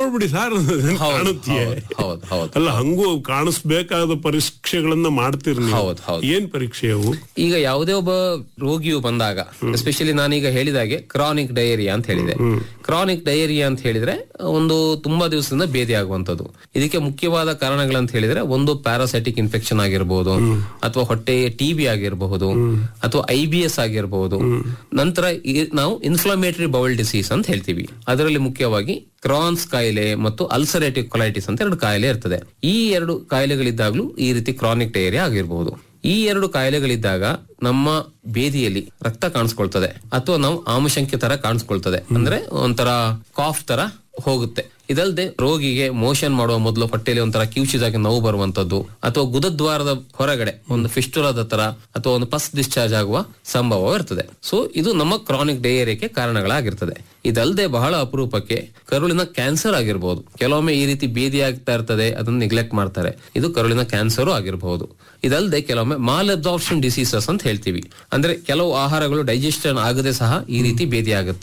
ನೋಡ್ಬಿಡಿ sir ಕಾಣುತ್ತೆ ಹೌದು ಹೌದು ಅಲ್ಲ ಹಂಗೂ ಕಾಣಿಸ್ಬೇಕಾದ ಪರೀಕ್ಷೆಗಳನ್ನ ಮಾಡ್ತೀರಿ ನೀವು ಹೌದು, ಹೌದು. ಏನ್ ಪರೀಕ್ಷೆ ಅವು ಈಗ ಯಾವುದೇ ಒಬ್ಬ ರೋಗಿಯು ಬಂದಾಗ ಎಸ್ಪೆಷಲಿ ನಾನೀಗ ಹೇಳಿದಾಗೆ ಕ್ರಾನಿಕ್ ಡಯೇರಿಯಾ ಅಂತ ಹೇಳಿದೆ ಕ್ರಾನಿಕ್ ಡಯೇರಿಯಾ ಅಂತ ಹೇಳಿದ್ರೆ ಒಂದು ತುಂಬಾ ದಿವಸದಿಂದ ಭೇದಿ ಆಗುವಂತದ್ದು ಇದಕ್ಕೆ ಮುಖ್ಯವಾದ ಕಾರಣಗಳಂತ ಹೇಳಿದ್ರೆ ಒಂದು ಪ್ಯಾರಾಸೈಟಿಕ್ ಇನ್ಫೆಕ್ಷನ್ ಆಗಿರಬಹುದು ಅಥವಾ ಹೊಟ್ಟೆಯ ಟಿಬಿ ಆಗಿರಬಹುದು ಅಥವಾ ಐ ಬಿ ಎಸ್ ಆಗಿರಬಹುದು ನಂತರ ಈ- ನಾವು ಇನ್ಫ್ಲಮೇಟರಿ ಬೌಲ್ ಡಿಸೀಸ್ ಅಂತ ಹೇಳ್ತೀವಿ ಅದರಲ್ಲಿ ಮುಖ್ಯವಾಗಿ ಕ್ರಾನ್ಸ್ ಕಾಯಿಲೆ ಮತ್ತು ಅಲ್ಸರೇಟಿವ್ ಕೊಲೈಟಿಸ್ ಅಂತ ಎರಡು ಕಾಯಿಲೆ ಇರ್ತದೆ ಈ ಎರಡು ಕಾಯಿಲೆಗಳಿದ್ದಾಗಲೂ ಈ ರೀತಿ ಕ್ರಾನಿಕ್ ಡಯೇರಿಯಾ ಆಗಿರಬಹುದು ಈ ಎರಡು ಕಾಯಿಲೆಗಳಿದ್ದಾಗ ನಮ್ಮ ಬೇದಿಯಲ್ಲಿ ರಕ್ತ ಕಾಣಿಸ್ಕೊಳ್ತದೆ ಅಥವಾ ನಾವು ಆಮಶಂಕೆ ತರ ಕಾಣಿಸ್ಕೊಳ್ತದೆ ಅಂದ್ರೆ ಒಂಥರ ಕಾಫ್ ತರ ಹೋಗುತ್ತೆ ಇದಲ್ಲದೆ ರೋಗಿಗೆ ಮೋಷನ್ ಮಾಡುವ ಮೊದಲು ಹೊಟ್ಟೆಯಲ್ಲಿ ಒಂಥರ ಕಿವುಚಿದಾಗ ನೋವು ಬರುವಂತದ್ದು ಅಥವಾ ಗುದದ್ವಾರದ ಹೊರಗಡೆ ಒಂದು ಫಿಸ್ಟುಲಾದ ತರ ಅಥವಾ ಒಂದು ಪಸ್ ಡಿಸ್ಚಾರ್ಜ್ ಆಗುವ ಸಂಭವ ಇರ್ತದೆ ಸೊ ಇದು ನಮ್ಮ ಕ್ರಾನಿಕ್ ಡಯೇರಿಯಾಕ್ಕೆ ಕಾರಣಗಳಾಗಿರ್ತದೆ ಇದಲ್ಲದೆ ಬಹಳ ಅಪರೂಪಕ್ಕೆ ಕರುಳಿನ ಕ್ಯಾನ್ಸರ್ ಆಗಿರಬಹುದು ಕೆಲವೊಮ್ಮೆ ಈ ರೀತಿ ಬೇದಿ ಆಗ್ತಾ ಇರ್ತದೆ ಅದನ್ನು ನಿಗ್ಲೆಕ್ಟ್ ಮಾಡ್ತಾರೆ ಇದು ಕರುಳಿನ ಕ್ಯಾನ್ಸರ್ ಆಗಿರಬಹುದು ಇದಲ್ಲದೆ ಕೆಲವೊಮ್ಮೆ ಮಾಲ್ ಅಬ್ಸಾರ್ಪ್ಷನ್ ಡಿಸೀಸಸ್ ಅಂತ ಹೇಳ್ತೀವಿ ಅಂದ್ರೆ ಕೆಲವು ಆಹಾರಗಳು ಡೈಜೆಷನ್ ಆಗದೆ ಸಹ ಈ ರೀತಿ ಬೇದಿ ಆಗುತ್ತೆ